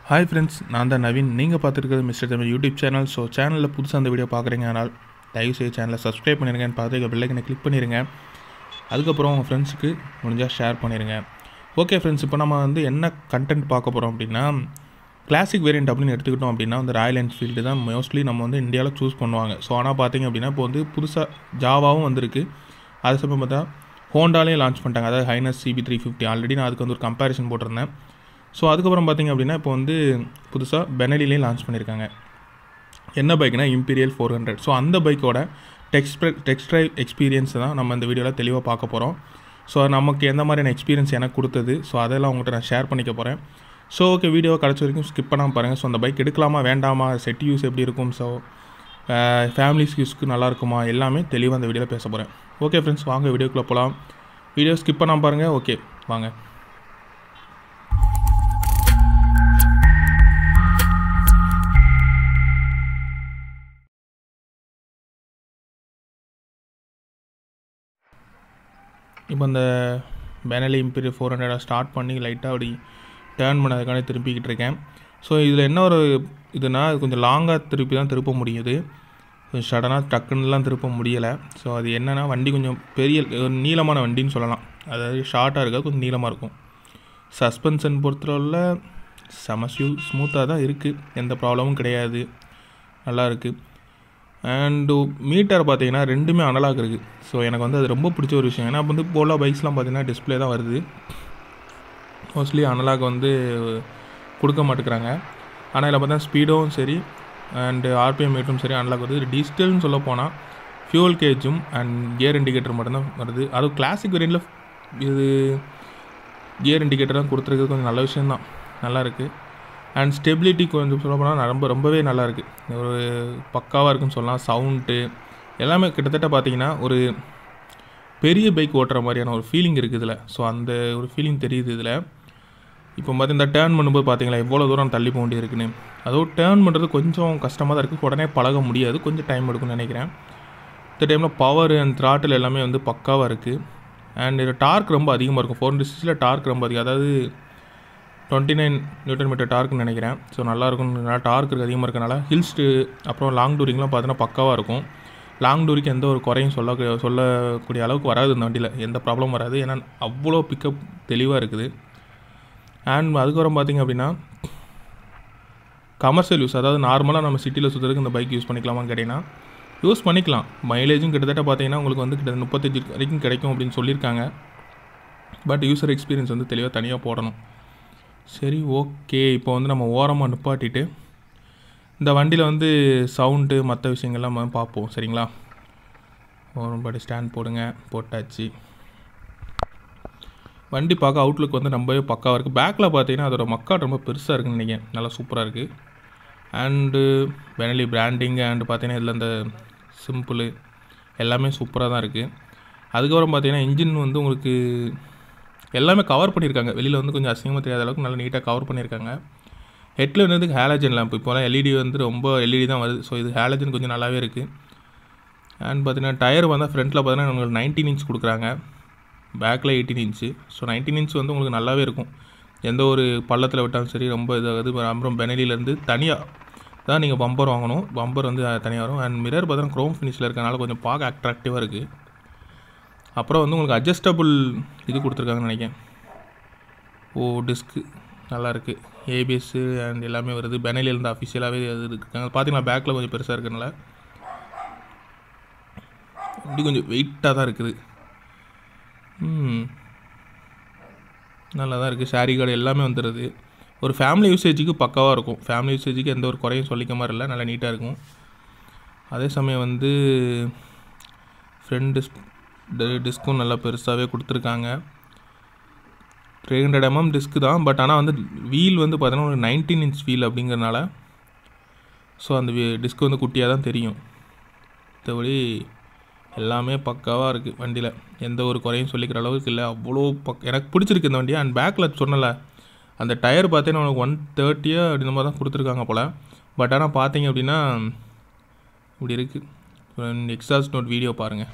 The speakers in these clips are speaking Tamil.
ஹாய் ஃப்ரெண்ட்ஸ் நான் தான் நவீன் நீங்கள் பார்த்துருக்கிறது mister Tamil YouTube channel so சேனலில் புதுசாக அந்த வீடியோ பார்க்குறீங்க ஆனால் தயவுசெய்து சேனலை சப்ஸ்கிரைப் பண்ணிடுங்கன்னு பார்த்து பெல்லைக்கனை கிளிக் பண்ணிடுங்க அதுக்கப்புறம் உங்கள் ஃப்ரெண்ட்ஸுக்கு முடிஞ்சால் ஷேர் பண்ணிடுங்க ஓகே ஃப்ரெண்ட்ஸ் இப்போ நம்ம வந்து என்ன கண்டென்ட் பார்க்க போகிறோம் அப்படின்னா கிளாசிக் வேரியண்ட் அப்படின்னு எடுத்துக்கிட்டோம் அப்படின்னா வந்து ராயல் என்ஃபீல்டு தான் மோஸ்ட்லி நம்ம வந்து இந்தியாவில் சூஸ் பண்ணுவாங்க ஸோ ஆனால் பார்த்தீங்க அப்படின்னா இப்போ வந்து புதுசாக ஜாவாவும் வந்திருக்கு அது சமயம் பார்த்தா ஹோண்டாலையும் லான்ச் பண்ணிட்டாங்க அதாவது H'ness CB three fifty already நான் அதுக்கு வந்து ஒரு கம்பேரிசன் போட்டிருந்தேன் ஸோ அதுக்கப்புறம் பார்த்தீங்க அப்படின்னா இப்போ வந்து புதுசாக பெனலிலையும் லான்ச் பண்ணியிருக்காங்க என்ன பைக்னா இம்பீரியல் ஃபோர் ஹண்ட்ரட் ஸோ அந்த பைக்கோட டெக்ஸ்ட் டெக்ஸ்ட் ட்ரைவ் எக்ஸ்பீரியன்ஸ் தான் நம்ம இந்த வீடியோவில் தெளிவாக பார்க்க போகிறோம் ஸோ நமக்கு எந்த மாதிரியான எக்ஸ்பீரியன்ஸ் எனக்கு கொடுத்தது ஸோ அதெல்லாம் உங்கள்கிட்ட நான் ஷேர் பண்ணிக்க போகிறேன் ஸோ ஓகே வீடியோவை கிடச்ச வரைக்கும் ஸ்கிப் பண்ணாமல் பாருங்கள் ஸோ அந்த பைக் எடுக்கலாமா வேண்டாமா செட் யூஸ் எப்படி இருக்கும் ஸோ ஃபேமிலிஸ் யூஸ்க்கு நல்லா இருக்குமா எல்லாமே தெளிவாக அந்த வீடியோவில் பேச போகிறேன் ஓகே ஃப்ரெண்ட்ஸ் வாங்க வீடியோக்குள்ளே போகலாம் வீடியோ ஸ்கிப் பண்ணாமல் பாருங்கள் ஓகே வாங்க இப்போ இந்த பெனலி இம்பீரியல் ஃபோர் ஹண்ட்ரடை ஸ்டார்ட் பண்ணி லைட்டாக அப்படி டேர்ன் பண்ணதுக்கான திருப்பிக்கிட்டு இருக்கேன் ஸோ இதில் என்ன ஒரு இதுனா அது கொஞ்சம் லாங்காக திருப்பி தான் திருப்ப முடியுது கொஞ்சம் சடனாக டக்குன்னுலாம் திருப்ப முடியலை ஸோ அது என்னென்னா வண்டி கொஞ்சம் பெரிய ஒரு நீளமான வண்டின்னு சொல்லலாம் அதாவது ஷார்ட்டாக இருக்காது கொஞ்சம் நீளமாக இருக்கும் சஸ்பென்ஷன் பொறுத்தளவில் செம ஸ்யூ ஸ்மூத்தாக தான் இருக்குது எந்த ப்ராப்ளமும் கிடையாது நல்லா இருக்குது அண்டு மீட்டர் பார்த்தீங்கன்னா ரெண்டுமே அனலாக் இருக்குது ஸோ எனக்கு வந்து அது ரொம்ப பிடிச்ச ஒரு விஷயம் ஏன்னா வந்து போலா பைக்ஸ்லாம் பார்த்தீங்கன்னா டிஸ்பிளே தான் வருது மோஸ்ட்லி அனலாக் வந்து கொடுக்க மாட்டேங்கிறாங்க ஆனால் இதில் பார்த்தா ஸ்பீடும் சரி அண்டு ஆர்பிஎம் மீட்டரும் சரி அனலாக் வருது டிஜிட்டல்னு சொல்ல போனால் ஃபியூல் கேஜும் அண்ட் கியர் இண்டிகேட்டர் மட்டும்தான் வருது அதுவும் கிளாசிக் வேரியண்டில் இது கியர் இண்டிகேட்டர் தான் கொடுத்துருக்குறது கொஞ்சம் நல்ல விஷயந்தான் நல்லா இருக்குது அண்ட் ஸ்டெபிலிட்டி கொஞ்சம் சொல்ல போனால் ரொம்ப ரொம்பவே நல்லா இருக்குது ஒரு பக்காவாக இருக்குன்னு சொல்லலாம் சவுண்டு எல்லாமே கிட்டத்தட்ட பார்த்தீங்கன்னா ஒரு பெரிய பைக் ஓட்டுற மாதிரியான ஒரு ஃபீலிங் இருக்குது இதில் ஸோ அந்த ஒரு ஃபீலிங் தெரியுது இதில் இப்போ பார்த்து இந்த டேர்ன் பண்ணும்போது பார்த்தீங்களா எவ்வளோ தூரம் தள்ளி போக வேண்டியது இருக்குன்னு அதுவும் டேர்ன் பண்ணுறது கொஞ்சம் கஷ்டமாக தான் இருக்குது உடனே பழக முடியாது கொஞ்சம் டைம் எடுக்கும்னு நினைக்கிறேன் இந்த டைமில் பவர் அண்ட் த்ராட்டில் எல்லாமே வந்து பக்காவாக இருக்குது அண்ட் இது டார்க் ரொம்ப அதிகமாக இருக்கும் ஃபோர் ஹண்ட்ரட் சிக்ஸில் டார்க் ரொம்ப அதிகம் அதாவது டுவெண்ட்டி நைன் நியூட்டன் மீட்டர் டார்க்னு நினைக்கிறேன் ஸோ நல்லாயிருக்கும் நல்லா டார்க் இருக்குது அதிகமாக இருக்கனால ஹில்ஸ்ட்டு அப்புறம் லாங் டூரிங்லாம் பார்த்தீங்கன்னா பக்காவாக இருக்கும் லாங் டூரிக்கு எந்த ஒரு குறையும் சொல்ல சொல்லக்கூடிய அளவுக்கு வராது இந்த வண்டியில் எந்த ப்ராப்ளமும் வராது ஏன்னா அவ்வளோ பிக்கப் தெளிவாக இருக்குது அண்ட் அதுக்கப்புறம் பார்த்திங்க அப்படின்னா கமர்ஷியல் யூஸ் அதாவது நார்மலாக நம்ம சிட்டியில் சுற்றுறதுக்கு இந்த பைக் யூஸ் பண்ணிக்கலாமான்னு கேட்டிங்கன்னா யூஸ் பண்ணிக்கலாம் மைலேஜும் கிட்டத்தட்ட பார்த்தீங்கன்னா உங்களுக்கு வந்து கிட்ட முப்பத்தஞ்சு வரைக்கும் கிடைக்கும் அப்படின்னு சொல்லியிருக்காங்க பட் யூசர் எக்ஸ்பீரியன்ஸ் வந்து தெளிவாக தனியாக போடணும் சரி ஓகே இப்போ வந்து நம்ம ஓரமாக நிப்பாட்டிட்டு இந்த வண்டியில் வந்து சவுண்டு மற்ற விஷயங்கள்லாம் நம்ம பார்ப்போம் சரிங்களா ஓரம்பாடி ஸ்டாண்ட் போடுங்க போட்டாச்சு வண்டி பார்க்க அவுட்லுக் வந்து ரொம்பவே பக்காவாக இருக்குது பேக்கில் பார்த்தீங்கன்னா அதோட மக்காட் ரொம்ப பெருசாக இருக்குன்னு நினைக்கிறேன் நல்லா சூப்பராக இருக்குது அண்டு வெனலி பிராண்டிங் அண்டு பார்த்தீங்கன்னா இதில் இந்த சிம்பிள் எல்லாமே சூப்பராக தான் இருக்குது அதுக்கப்புறம் பார்த்தீங்கன்னா இன்ஜின் வந்து உங்களுக்கு எல்லாமே கவர் பண்ணியிருக்காங்க வெளியில் வந்து கொஞ்சம் அசிங்கமாக தெரியாத அளவுக்கு நல்லா நீட்டாக கவர் பண்ணியிருக்காங்க ஹெட்டில் வந்து ஹேலஜன் லேம்ப் இப்போலாம் எல்இடி வந்து ரொம்ப எல்இடி தான் வருது ஸோ இது ஹேலஜன் கொஞ்சம் நல்லாவே இருக்குது அண்ட் பார்த்தீங்கன்னா டயர் வந்தால் ஃப்ரண்ட்டில் பார்த்தீங்கன்னா உங்களுக்கு நைன்டீன் இன்ச் கொடுக்குறாங்க பேக்கில் eighteen inch so nineteen inch வந்து உங்களுக்கு நல்லாவே இருக்கும் எந்த ஒரு பள்ளத்தில் விட்டாலும் சரி ரொம்ப இதாகுது அப்புறம் பெனலிலேருந்து தனியாக தான் நீங்கள் பம்பர் வாங்கணும் பம்பர் வந்து தனியாக வரும் அண்ட் மிரர் பார்த்தீங்கன்னா க்ரோம் ஃபினிஷில் இருக்கனால கொஞ்சம் பார்க்க அட்ராக்டிவாக இருக்குது அப்புறம் வந்து உங்களுக்கு அட்ஜஸ்டபுள் இது கொடுத்துருக்காங்கன்னு நினைக்கிறேன் ஓ டிஸ்க்கு நல்லாயிருக்கு ஏபிஎஸ்ஸு அண்ட் எல்லாமே வருது பெனலிலேருந்து அஃபிஷியலாகவே அது இருக்காங்க பார்த்தீங்கன்னா பேக்கில் கொஞ்சம் பெருசாக இருக்கனால இப்படி கொஞ்சம் வெயிட்டாக தான் இருக்குது நல்லா தான் இருக்குது ஷாரி கார்டு எல்லாமே வந்துடுது ஒரு ஃபேமிலி யூசேஜுக்கு பக்காவாக இருக்கும் ஃபேமிலி யூசேஜுக்கு எந்த ஒரு குறையும் சொல்லிக்க மாதிரி இல்லை நல்லா நீட்டாக இருக்கும் அதே சமயம் வந்து ஃப்ரெண்ட் டிஸ் டிஸ்க்கும் நல்லா பெருசாகவே கொடுத்துருக்காங்க த்ரீ ஹண்ட்ரட் எம்எம் டிஸ்க்கு தான் பட் ஆனால் வந்து வீல் வந்து பார்த்தீங்கன்னா ஒரு நைன்டீன் இன்ச் வீல் அப்படிங்கிறனால ஸோ அந்த டிஸ்க் வந்து குட்டியாக தான் தெரியும் மற்றபடி எல்லாமே பக்காவாக இருக்குது வண்டியில் எந்த ஒரு குறையும் சொல்லிக்கிற அளவுக்கு இல்லை அவ்வளோ பக் எனக்கு பிடிச்சிருக்கு இந்த வண்டி அண்ட் பேக்கில் சொன்னல அந்த டயர் பார்த்தீங்கன்னா உனக்கு ஒன் தேர்ட்டியோ அப்படின்ற மாதிரி தான் கொடுத்துருக்காங்க போல் பட் ஆனால் பார்த்தீங்க அப்படின்னா இப்படி இருக்குது எக்ஸாஸ்ட் நோட் வீடியோ பாருங்கள்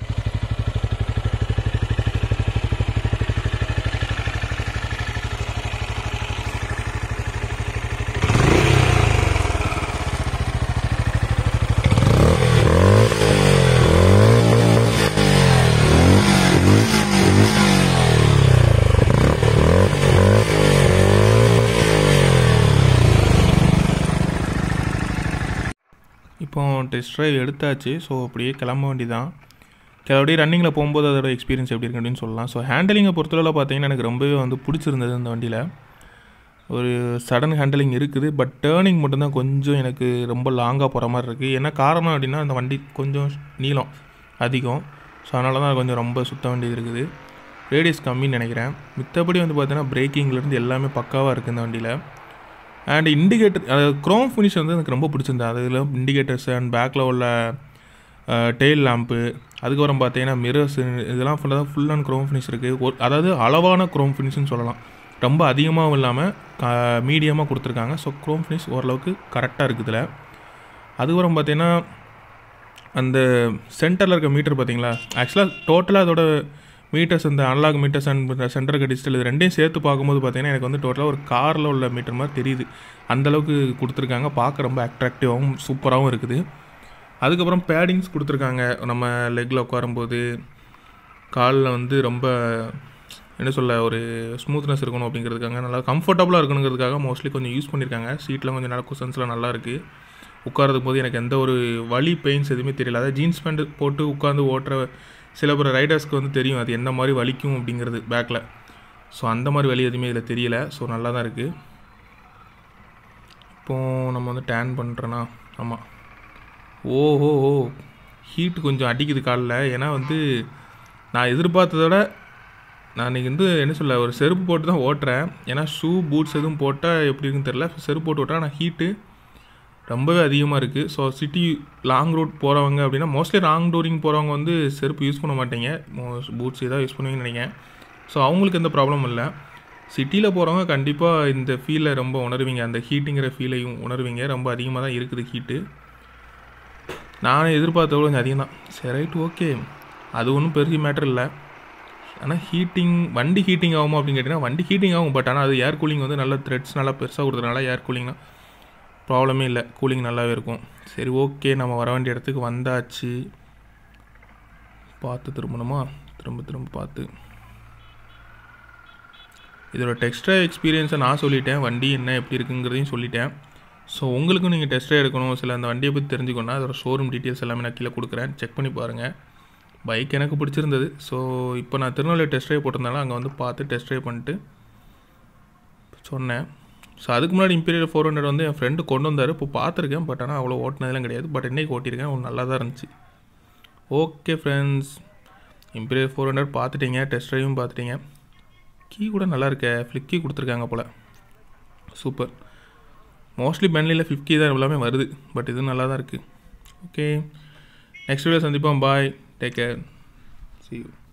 இப்போ டெஸ்ட் ட்ரைவ் எடுத்தாச்சு ஸோ அப்படியே கிளம்ப வேண்டியதான் கிளம்பி ரன்னிங்கில் போகும்போது அதோட எக்ஸ்பீரியன்ஸ் எப்படி இருக்கு அப்படின்னு சொல்லலாம் ஸோ ஹேண்டலிங்கை பொறுத்தளவில் பார்த்தீங்கன்னா எனக்கு ரொம்பவே வந்து பிடிச்சிருந்தது இந்த வண்டியில் ஒரு சடன் ஹேண்டலிங் இருக்குது பட் டேர்னிங் மட்டும்தான் கொஞ்சம் எனக்கு ரொம்ப லாங்காக போகிற மாதிரி இருக்குது என்ன காரணம் அப்படின்னா அந்த வண்டி கொஞ்சம் நீளம் அதிகம் ஸோ அதனால தான் கொஞ்சம் ரொம்ப சுத்த வேண்டியது இருக்குது ரேடியஸ் கம்மின்னு நினைக்கிறேன் மித்தபடி வந்து பார்த்தீங்கன்னா பிரேக்கிங்லேருந்து எல்லாமே பக்காவாக இருக்குது இந்த வண்டியில் அண்ட் இண்டிகேட்டர் க்ரோம் ஃபினிஷ் வந்து எனக்கு ரொம்ப பிடிச்சிருந்தது அதில் இண்டிகேட்டர்ஸ் அண்ட் பேக்கில் உள்ள டெயில் லேம்ப்பு அதுக்கப்புறம் பார்த்தீங்கன்னா மிரர்ஸ் இதெல்லாம் ஃபுல்லாக ஃபுல் அண்ட் க்ரோம் ஃபினிஷ் இருக்குது ஒரு அதாவது அளவான க்ரோம் ஃபினிஷ்னு சொல்லலாம் ரொம்ப அதிகமாகவும் இல்லாமல் மீடியமாக கொடுத்துருக்காங்க ஸோ க்ரோம் ஃபினிஷ் ஓரளவுக்கு கரெக்டாக இருக்குது இதில் அதுக்கப்புறம் பார்த்தீங்கன்னா அந்த சென்டரில் இருக்க மீட்டர் பார்த்தீங்களா ஆக்சுவலாக டோட்டலாக அதோட மீட்டர்ஸ் இந்த அனலாக் மீட்டர்ஸ் அண்ட் சென்டருக்கு டிஜிட்டல் இது ரெண்டையும் சேர்த்து பார்க்கும்போது பார்த்தீங்கன்னா எனக்கு வந்து டோட்டலாக ஒரு காரில் உள்ள மீட்டர் மாதிரி தெரியுது அந்தளவுக்கு கொடுத்துருக்காங்க பார்க்க ரொம்ப அட்ராக்டிவாகவும் சூப்பராகவும் இருக்குது அதுக்கப்புறம் பேடிங்ஸ் கொடுத்துருக்காங்க நம்ம லெக்கில் உட்காரும்போது காலில் வந்து ரொம்ப என்ன சொல்ல ஒரு ஸ்மூத்னஸ் இருக்கணும் அப்படிங்கிறதுக்காக நல்லா கம்ஃபர்டபுளாக இருக்கணுங்கிறதுக்காக மோஸ்ட்லி கொஞ்சம் யூஸ் பண்ணியிருக்காங்க சீட்டில் கொஞ்சம் நல்ல குஷன்ஸ்லாம் நல்லா இருக்குது உட்காரதுக்கு போது எனக்கு எந்த ஒரு வலி பெயின்ஸ் எதுவுமே தெரியல அதாவது ஜீன்ஸ் பேண்ட் போட்டு உட்காந்து ஓட்டுற சில பேர் ரைடர்ஸ்க்கு வந்து தெரியும் அது எந்த மாதிரி வலிக்கும் அப்படிங்கிறது பேக்கில் ஸோ அந்த மாதிரி வலி எதுவுமே இதில் தெரியல ஸோ நல்லா தான் இருக்குது இப்போது நம்ம வந்து டேன் பண்ணுறோன்னா ஆமாம் ஓஹோ ஓ ஹீட் கொஞ்சம் அடிக்குது காலில் ஏன்னா வந்து நான் எதிர்பார்த்ததை விட நான் இன்றைக்கி வந்து என்ன சொல்ல ஒரு செருப்பு போட்டு தான் ஓட்டுறேன் ஏன்னா ஷூ பூட்ஸ் எதுவும் போட்டால் எப்படி இருக்குன்னு தெரில செருப்பு போட்டு ஓட்டுறேன் ஆனால் ஹீட்டு ரொம்பவே அதிகமாக இருக்குது ஸோ சிட்டி லாங் ரூட் போகிறவங்க அப்படின்னா மோஸ்ட்லி லாங் டூரிங் போகிறவங்க வந்து செருப்பு யூஸ் பண்ண மாட்டீங்க பூட்ஸ் ஏதாவது யூஸ் பண்ணுவீங்கன்னு நினைக்கிறேன் ஸோ அவங்களுக்கு எந்த ப்ராப்ளமும் இல்லை சிட்டியில் போகிறவங்க கண்டிப்பாக இந்த ஃபீலை ரொம்ப உணர்வீங்க அந்த ஹீட்டுங்கிற ஃபீலையும் உணர்வீங்க ரொம்ப அதிகமாக தான் இருக்குது ஹீட்டு நான் எதிர்பார்த்த கொஞ்சம் அதிகம் தான் சரி ரைட் ஓகே அது ஒன்றும் பெரிய மேட்டர் இல்லை ஆனால் ஹீட்டிங் வண்டி ஹீட்டிங் ஆகுமா அப்படின்னு கேட்டிங்கன்னா வண்டி ஹீட்டிங் ஆகும் பட் ஆனால் அது ஏர் கூலிங் வந்து நல்ல த்ரெட்ஸ் நல்லா பெருசாக கொடுத்ததுனால ஏர் கூலிங்னா ப்ராப்ளமே இல்லை கூலிங் நல்லாவே இருக்கும் சரி ஓகே நம்ம வர வேண்டிய இடத்துக்கு வந்தாச்சு பார்த்து திரும்பணுமா திரும்ப திரும்ப பார்த்து இதோட டெக்ஸ்ட்ரா எக்ஸ்பீரியன்ஸை நான் சொல்லிட்டேன் வண்டி என்ன எப்படி இருக்குங்கிறதையும் சொல்லிட்டேன் ஸோ உங்களுக்கும் நீங்கள் டெஸ்ட்டே எடுக்கணும் சில அந்த வண்டியை பற்றி தெரிஞ்சுக்கணும்னா அதோட ஷோரூம் டீட்டெயில்ஸ் எல்லாமே நான் கீழே கொடுக்குறேன் செக் பண்ணி பாருங்கள் பைக் எனக்கு பிடிச்சிருந்தது ஸோ இப்போ நான் திருநெல்வேலி டெஸ்ட் ட்ரைவ் போட்டிருந்தாலும் அங்கே வந்து பார்த்து டெஸ்ட் ட்ரைவ் பண்ணிட்டு சொன்னேன் ஸோ அதுக்கு முன்னாடி இம்பீரியல் ஃபோர் ஹண்ட்ரட் வந்து என் ஃப்ரெண்டு கொண்டு வந்தார் இப்போ பார்த்துருக்கேன் பட் ஆனால் அவ்வளோ ஓட்டினதெல்லாம் கிடையாது பட் இன்றைக்கி ஓட்டியிருக்கேன் ஒன்று நல்லா தான் இருந்துச்சு okay friends Imperial four hundred பார்த்துட்டீங்க டெஸ்ட் ட்ரைவும் பார்த்துட்டீங்க கீ கூட நல்லா இருக்க ஃப்ளிப் கீ கொடுத்துருக்காங்க போல் சூப்பர் மோஸ்ட்லி பென்லியில் ஃப்ளிப் கீ தான் எல்லாமே வருது பட் இது நல்லா தான் இருக்குது ஓகே நெக்ஸ்ட் வீடியோ சந்திப்போம் bye take care see you